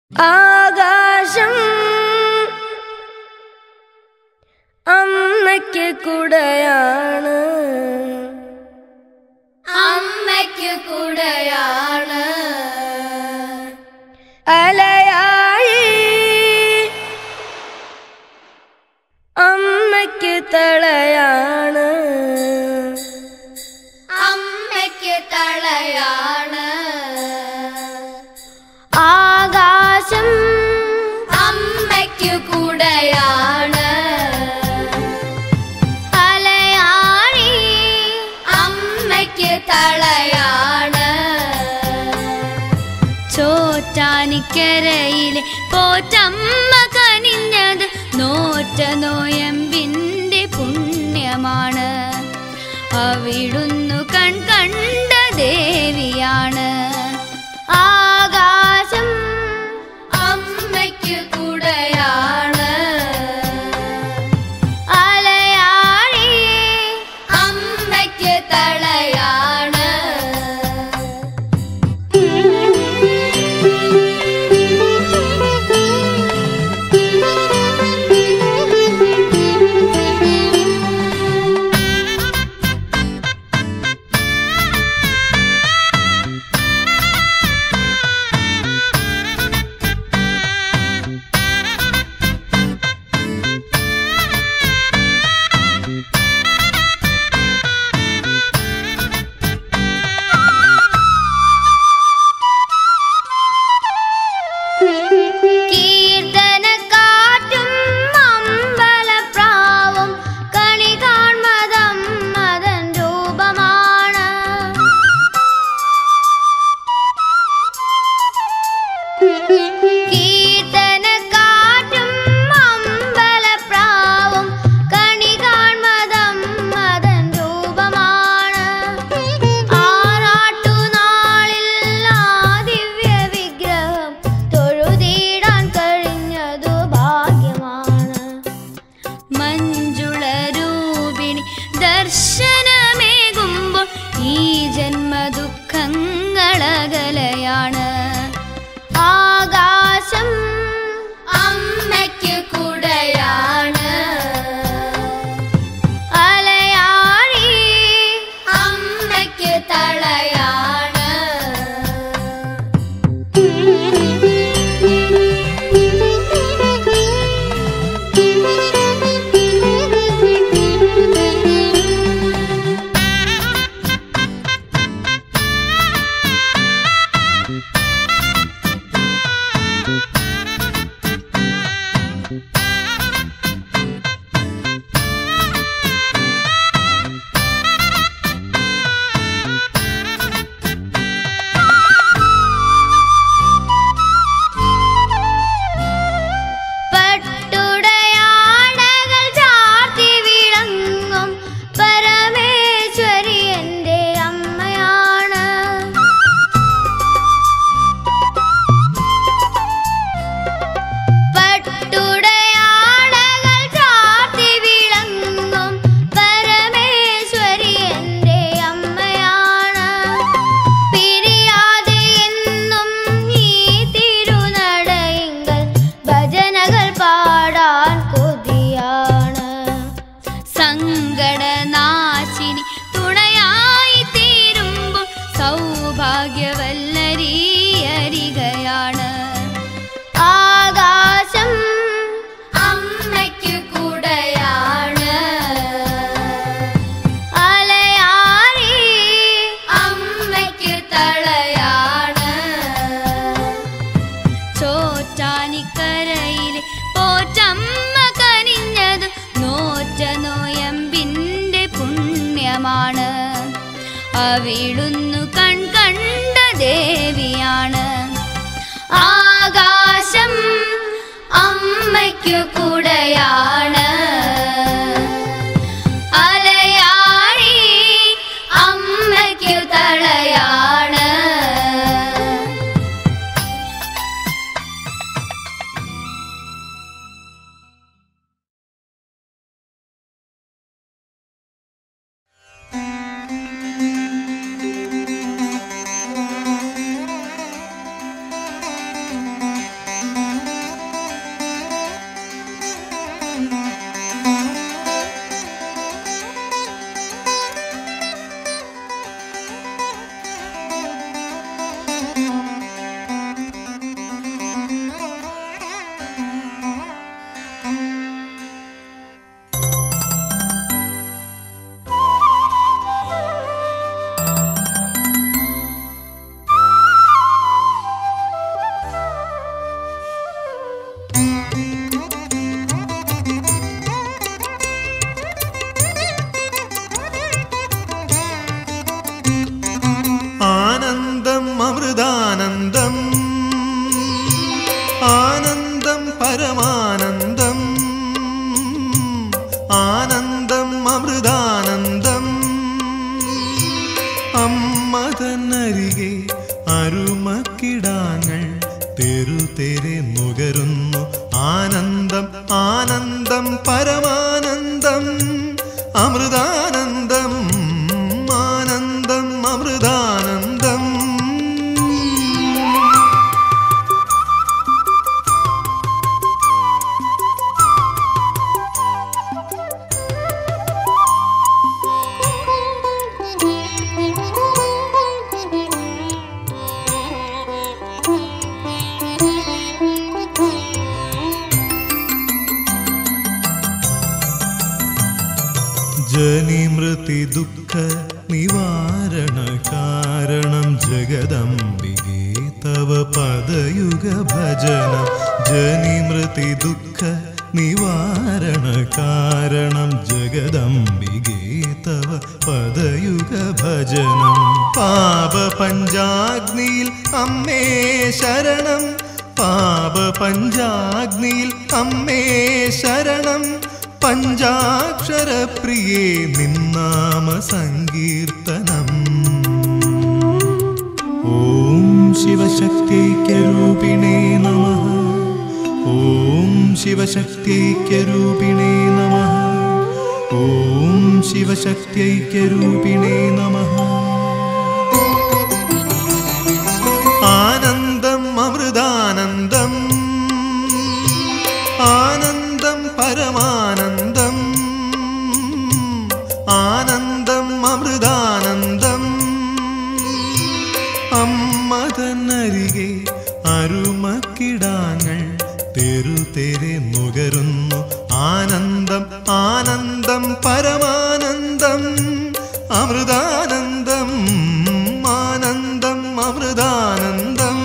ആകാശം അമ്മയ്ക്ക് കുടയാണ് അമ്മയ്ക്ക് കൂടെയാണ് അലയാഴി അമ്മയ്ക്ക് തളയാണ് അമ്മയ്ക്ക് തളയാണ് ആകാശം അമ്മയ്ക്ക് കൂടെയാണ് അലയാഴി അമ്മയ്ക്ക് തളയാണ് ചോറ്റാനിക്കരയിലെ പോറ്റമ്മ കനിഞ്ഞത് നോറ്റ നോയമ്പിന്റെ പുണ്യമാണ് അവിടുന്നു കൺ കണ്ട ദേവിയാണ് ആകാശം അമ്മയ്ക്ക് കൂടെയാണ് അലയാഴി അമ്മയ്ക്ക് തളയാണ് കീർത്തനക്കാറ്റും അമ്പലപ്രാവും കണി കാൺമതം മതൻ രൂപമാണ് കീർത്തനക്കാറ്റും അമ്പലപ്രാവും കണി കാൺമതം മതൻ രൂപമാണ് ആറാട്ടുനാളിൽ ആ ദിവ്യ വിഗ്രഹം തൊഴുതിടാൻ കഴിഞ്ഞതു ഭാഗ്യമാണ് മഞ്ജുള രൂപിണി ദർശനമേകുമ്പോൾ ഈ ജന്മദുഃഖങ്ങളകലയാണ് ആകാശം അമ്മയ്ക്ക് കൂടെയാണ് അലയാഴി അമ്മയ്ക്ക് തളയാണ് പട്ടുടയാടകൾ ചാർത്തി വിളങ്ങും പരമേശ്വരി എൻ്റെ അമ്മയാണ് പട്ടുടയാടകൾ ചാർത്തി വിളങ്ങും പരമേശ്വരി എൻ്റെ അമ്മയാണ് പിരിയാതെ എന്നും ഈ തിരുനടയിങ്കൽ ഭജനകൾ പാടാൻ കൊതിയാണ് സങ്കടനാശിനി തുണയായി തീരുമ്പോൾ സൗഭാഗ്യവല്ലരി അരികയാണ് ആകാശം അമ്മയ്ക്ക് കൂടെയാണ് അലയാറി അമ്മയ്ക്ക് തളയാണ് ചോറ്റാനിക്കരയിലെ പോറ്റമ്മ കനിഞ്ഞത് നോറ്റ നോയമ്പിന്റെ പുണ്യമാണ് അവിടുന്നു കൺ കണ്ട ദേവിയാണ് ആകാശം അമ്മയ്ക്കു കൂടെയാണ് അലയാഴി അമ്മയ്ക്കു തളയാണ് ആ തെരെ നുകരുന്നു ആനന്ദം ആനന്ദം പരമാനന്ദം അമൃതാനന്ദം ആനന്ദം അമൃതാനന്ദം ജനിമൃതി ദുഃഖ നിവാരണ കാരണം ജഗദംബികേ തവ പദയുഗ ഭജനം ജനിമൃതി ദുഃഖ നിവാരണ കാരണം ജഗദംബികേ തവ പദയുഗ ഭജനം പാപ പഞ്ചാഗ്നിയിൽ അമ്മേ ശരണം പാപ പഞ്ചാഗ്നിയിൽ അമ്മേ ശരണം പഞ്ചാക്ഷരപ്രിയേ നിന്നാമ സങ്കീർത്തനം ഓം ശിവശക്തിൈക്യരൂപിണേ നമ ഓം ശിവശക്തിൈക്യരൂപിണേ നമ ഓം ശിവശക്തിൈക്യരൂപിണേ നമ ആനന്ദം അമൃതാനന്ദം ആനന്ദം പരമാനന്ദം ആനന്ദം അമൃതാനന്ദം അമ്മ തന്നരികെ അരുമക്കിടാങ്ങൾ തെരുതെരെ നുകരുന്നു ആനന്ദം ആനന്ദം പരമാനന്ദം അമൃതാനന്ദം ആനന്ദം അമൃതാനന്ദം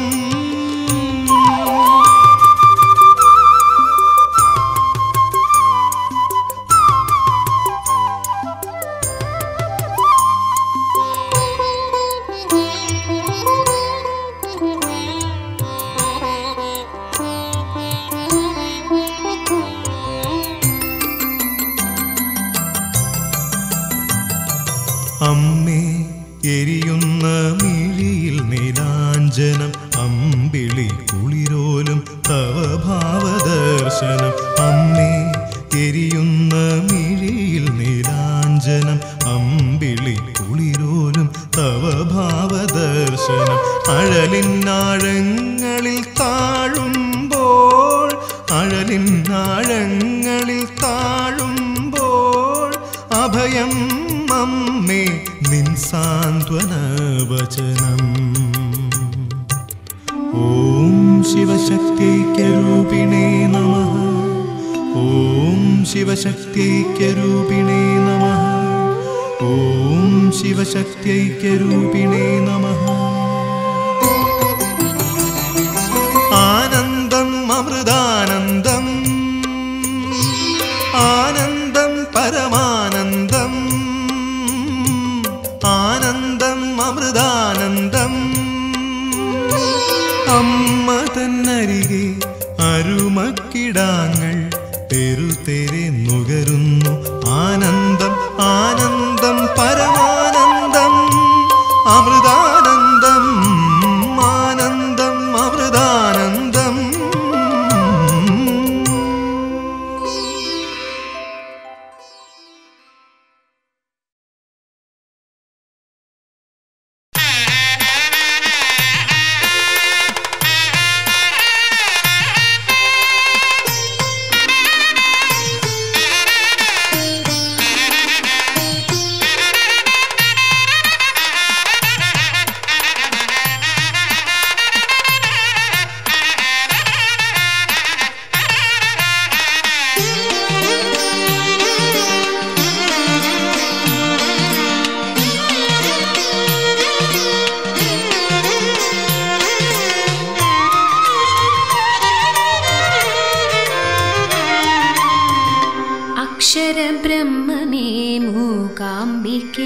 അമ്മേ എരിയുന്ന മിഴിയിൽ നീലാഞ്ജനം അമ്പിളി കുളിരോലും തവ ഭാവദർശനം അമ്മേ എരിയുന്ന മിഴിയിൽ നീലാഞ്ജനം അമ്പിളി കുളിരോലും തവ ഭാവദർശനം അഴലിനാഴങ്ങളിൽ താഴുമ്പോൾ അഴലിനാഴങ്ങളിൽ താഴുമ്പോൾ അഭയം അമ്മേ നിൻ സാന്ത്വന വചനം ഓം ശിവശക്തിൈക്യരൂപിണേ നമ ഓം ശിവശക്തിൈക്യരൂപിണേ നമ ഓം ശിവശക്തിൈക്യരൂപിണേ നമ ആനന്ദം അമൃതാനന്ദം ആനന്ദം പരമാനന്ദം ആനന്ദം അമൃതാനന്ദം അമ്മ തന്നരികെ അരുമക്കിടാങ്ങൾ തെരുതെരെ നുകരുന്നു ആനന്ദം ആനന്ദം പരമാനന്ദം അമൃതാനന്ദം ആനന്ദം അമൃതാനന്ദം അക്ഷരബ്രഹ്മമേ മൂകാംബികേ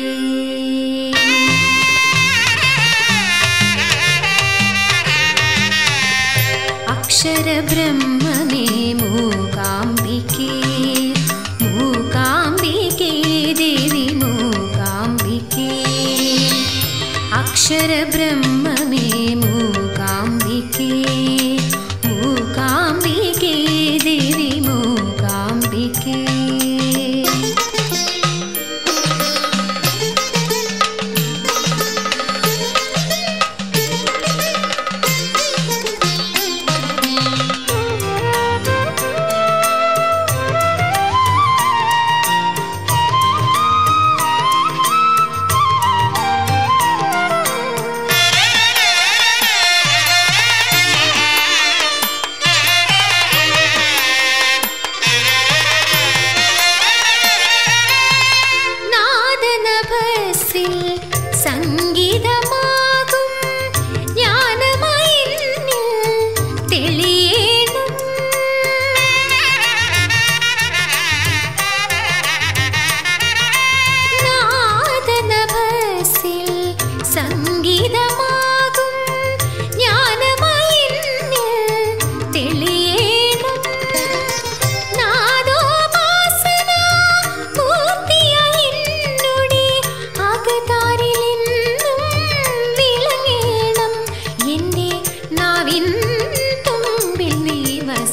അക്ഷരബ്രഹ്മമേ മൂകാംബികേ മൂകാംബികേ ദേവി മൂകാംബികേ അക്ഷരബ്രഹ്മമേ മൂകാംബികേ മൂകാംബികേ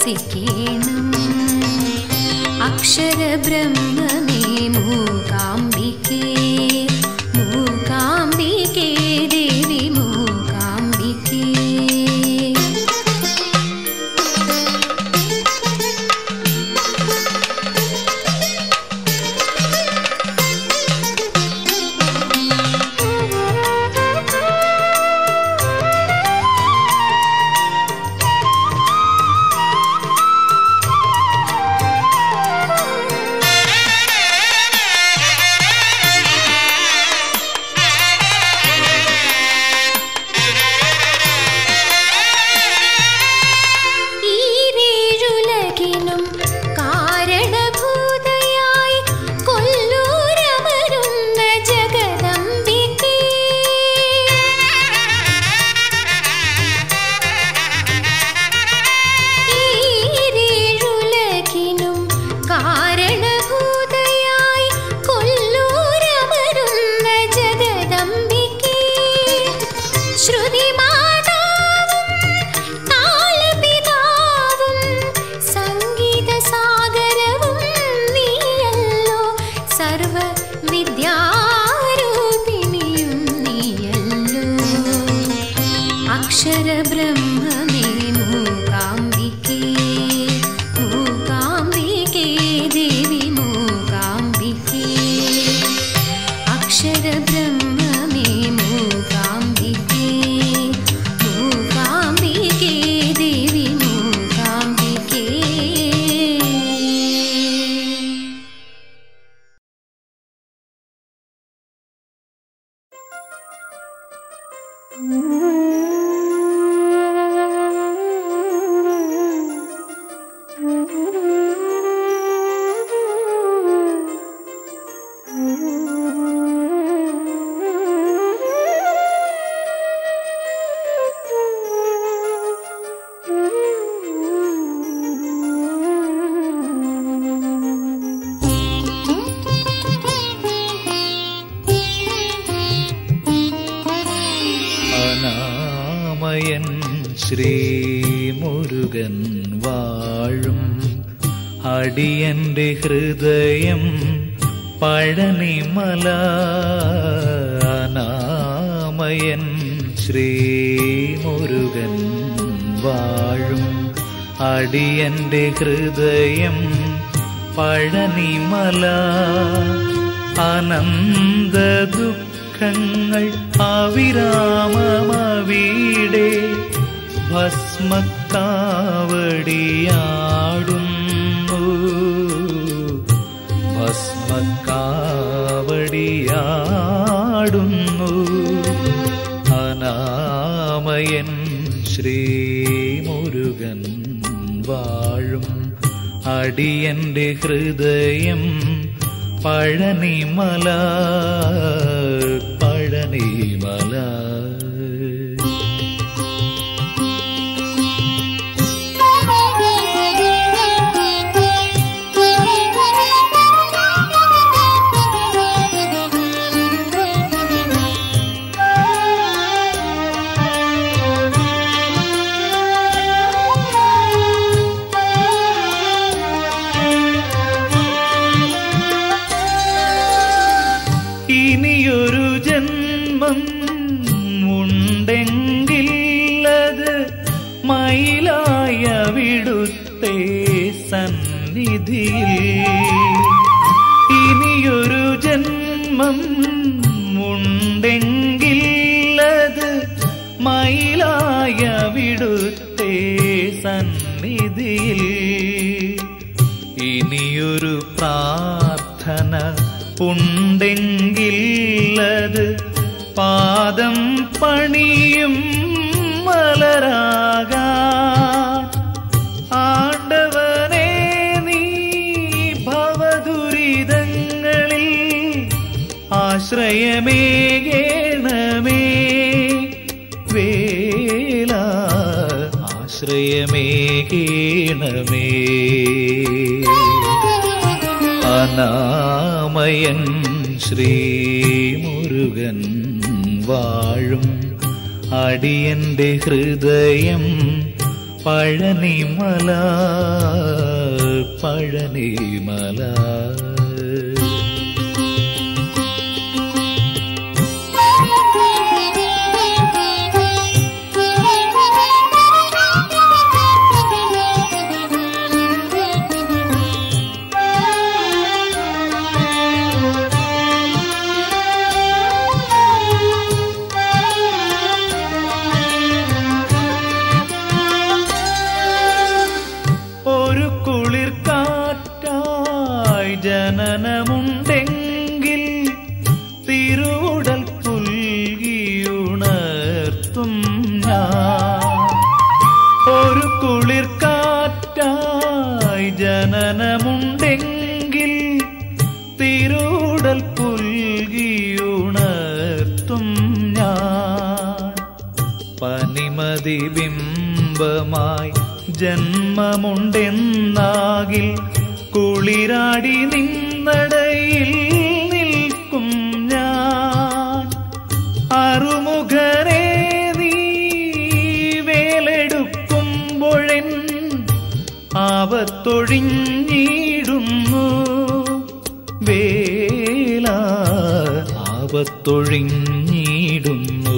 വസിക്കേണം അക്ഷരബ്രഹ്മമേ മൂകാംബികേ മൂകാംബികേ ദേവി മൂകാംബികേ ഈരേഴുലകിനും കാരണഭൂതയായി കൊല്ലൂരമരുന്ന ജഗദംബികേ ഈരേഴുലകിനും കാരണഭൂതയായി കൊല്ലൂരമരുന്ന ജഗദംബികേ ശ്രുതിമാതാവും താളപിതാവും സംഗീതസാഗരവും നീയല്ലോ സർവ വിദ്യാരൂപിണിയും നീയല്ലോ അക്ഷരബ്രഹ്മമേ മൂകാംബികേ മൂകാംബികേ ദേവി മൂകാംബികേ അക്ഷരബ്രഹ്മമേ മൂകാംബികേ മൂകാംബികേ ദേവി മൂകാംബികേ അനാമയൻ ശ്രീമുരുകൻ വാഴും അടിയന്റെ ഹൃദയം പഴനിമല അനാമയൻ ശ്രീമുരുകൻ വാഴും അടിയന്റെ ഹൃദയം പഴനിമല അനന്ത ദുഃഖങ്ങൾ അവിരാമമവിടെ ഭസ്മക്കാവടിയാടുന്നു ഭസ്മക്കാവടിയാടുന്നു അനാമയൻ ശ്രീമുരുകൻ വാഴും അടിയന്റെ ഹൃദയം പഴനിമല പഴനിമല ഇനിയൊരു ജന്മം ഉണ്ടെങ്കിൽ അത് മയിലായ വിടുത്തെ സന്നിധിയിൽ ഇനിയൊരു ജന്മം ഉണ്ടെങ്കിൽ അത് മയിലായ വിടുത്തെ സന്നിധിയിൽ ഇനിയൊരു പ്രാർത്ഥന ഉണ്ടെങ്കിൽ അത് പാദം പണിയും മലരാകാൻ ആണ്ടവനെ നീ ഭവദുരിതങ്ങളിൽ ആശ്രയമേകേണമേ വേല ആശ്രയമേകേണമേ അനാമയൻ ശ്രീമുരുകൻ വാഴും അടിയന്റെ ഹൃദയം പഴനിമല പഴനിമല ഒരു കുളിർ കാറ്റായി ജനനമുണ്ടെങ്കിൽ തിരുവുടൽ പുൽകിയുണർത്തും ഞാൻ ഒരു കുളിർ കാറ്റായി ജനനമുണ്ടെങ്കിൽ തിരുവുടൽ പുൽകിയുണർത്തും ഞാൻ പനിമതി ബിംബമായി ജന്മമുണ്ടെന്നാകിൽ കുളിരാടി നിന്നടയിൽ നിൽക്കും ഞാൻ അറുമുഖരെ നീ വേലെടുക്കുമ്പോഴെൻ ആപത്തൊഴിഞ്ഞിടുന്നു വേല ആപത്തൊഴിഞ്ഞിടുന്നു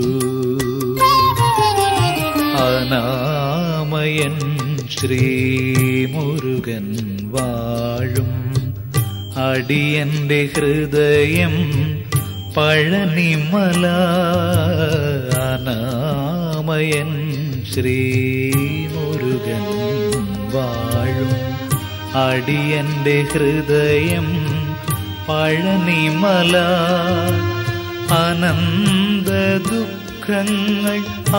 അനാമയൻ ശ്രീമുരുകൻ വാഴും അടിയന്റെ ഹൃദയം പഴനിമല അനാമയൻ ശ്രീമുരുകൻ വാഴും അടിയന്റെ ഹൃദയം പഴനിമല അനന്ത ദുഃഖങ്ങൾ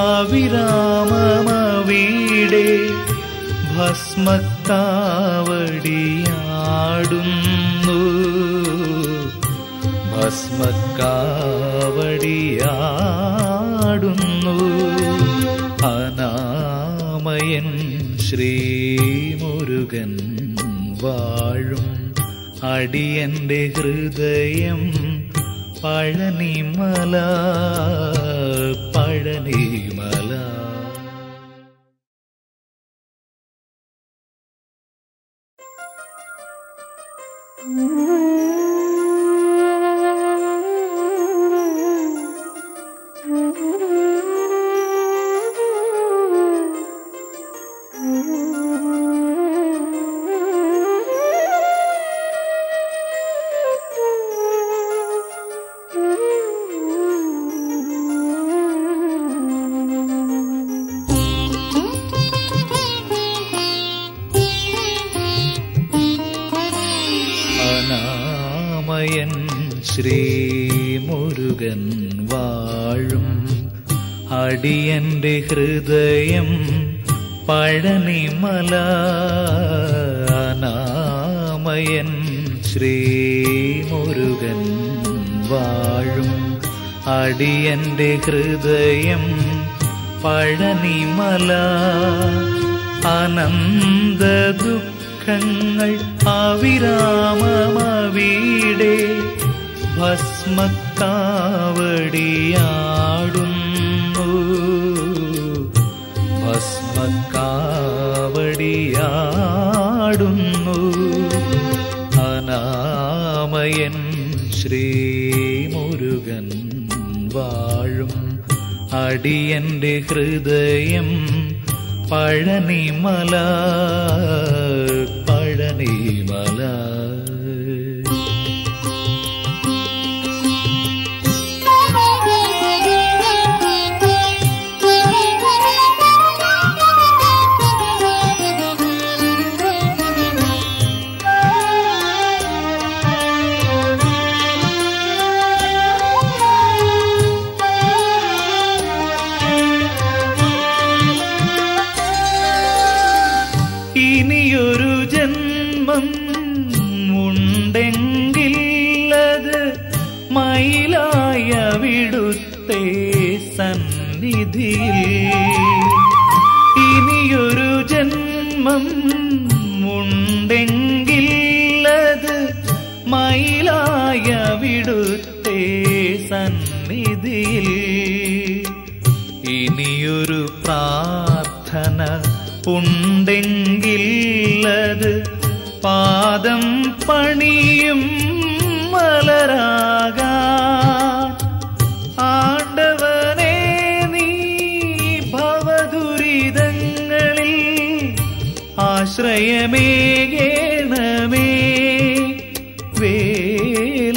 അവിരാമമവിടെ ഭസ്മക്കാവടിയാടുന്നു ഭസ്മക്കാവടിയാടുന്നു അനാമയൻ ശ്രീമുരുകൻ വാഴും അടിയന്റെ ഹൃദയം പഴനിമല പഴനിമല അനാമയൻ ശ്രീമുരുകൻ വാഴും അടിയന്റെ ഹൃദയം പഴനിമല അനാമയൻ ശ്രീമുരുകൻ വാഴും അടിയന്റെ ഹൃദയം പഴനിമല അനന്ത ദുഃഖങ്ങൾ അവിരാമമവിടെ ഭസ്മക്കാവടിയാടുന്നു ഭസ്മക്കാവടിയാടുന്നു അനാമയൻ ശ്രീമുരുകൻ വാഴും അടിയന്റെ ഹൃദയം പഴനിമല പഴനിമല ഇനിയൊരു ജന്മം ഉണ്ടെങ്കിൽ അത് മയിലായ വിടുത്തെ സന്നിധിയിൽ ഇനിയൊരു ജന്മം ഉണ്ടെങ്കിൽ അത് മയിലായ വിടുത്തെ സന്നിധിയിൽ ഇനിയൊരു പ്രാർത്ഥന ഉണ്ടെങ്കിൽ അത് പാദം പണിയും മലരാകാൻ ആണ്ടവനെ നീ ഭവദുരിതങ്ങളിൽ ആശ്രയമേകേണമേ വേല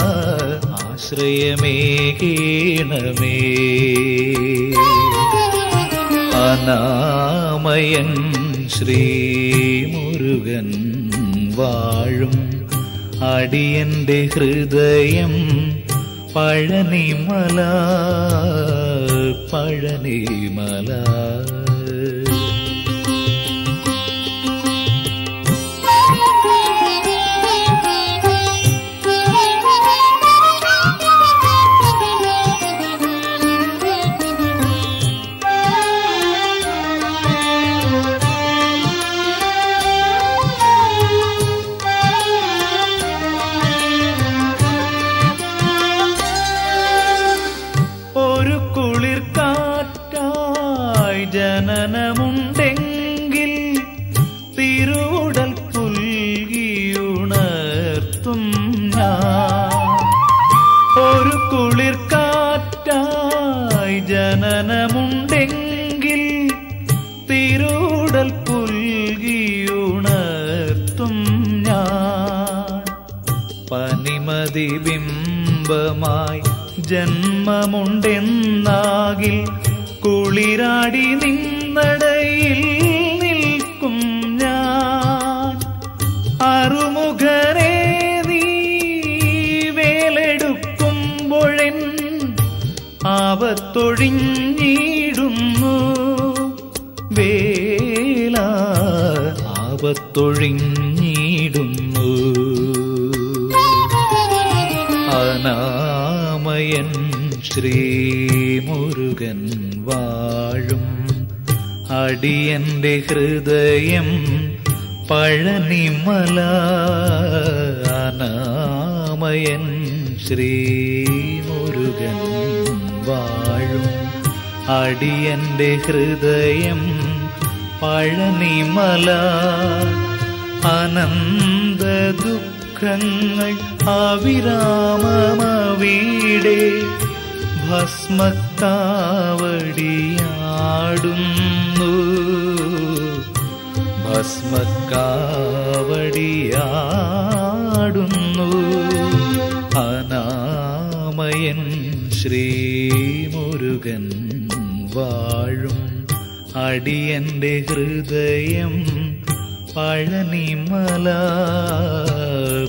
ആശ്രയമേകേണമേ അനാമയൻ ശ്രീമുരുകൻ വാഴും അടിയന്റെ ഹൃദയം പഴനിമല പഴനിമല ഒരു കുളിർ കാറ്റായി ജനനമുണ്ടെങ്കിൽ തിരുവുടൽ പുൽകിയുണർത്തും ഞാൻ ഒരു കുളിർ കാറ്റായി ജനനമുണ്ടെങ്കിൽ തിരുവുടൽ പുൽകിയുണർത്തും ഞാൻ പനിമതി ബിംബമായി ജന്മമുണ്ടെന്നാകിൽ കുളിരാടി നിന്നടയിൽ നിൽക്കും ഞാൻ അറുമുഖരെ നീ വേലെടുക്കുമ്പോഴൻ ആപത്തൊഴിഞ്ഞിടുന്നു വേല ആപത്തൊഴിഞ്ഞിടുന്നു അനാമയൻ ശ്രീമുരുകൻ വാഴും അടിയന്റെ ഹൃദയം പഴനിമല അനാമയൻ ശ്രീമുരുകൻ വാഴും അടിയന്റെ ഹൃദയം പഴനിമല അനന്ത ദുഃഖങ്ങൾ അവിരാമമവിടെ ഭസ്മക്കാവടിയാടുന്നു ഭസ്മക്കാവടിയാടുന്നു അനാമയൻ ശ്രീമുരുകൻ വാഴും അടിയന്റെ ഹൃദയം പഴനിമല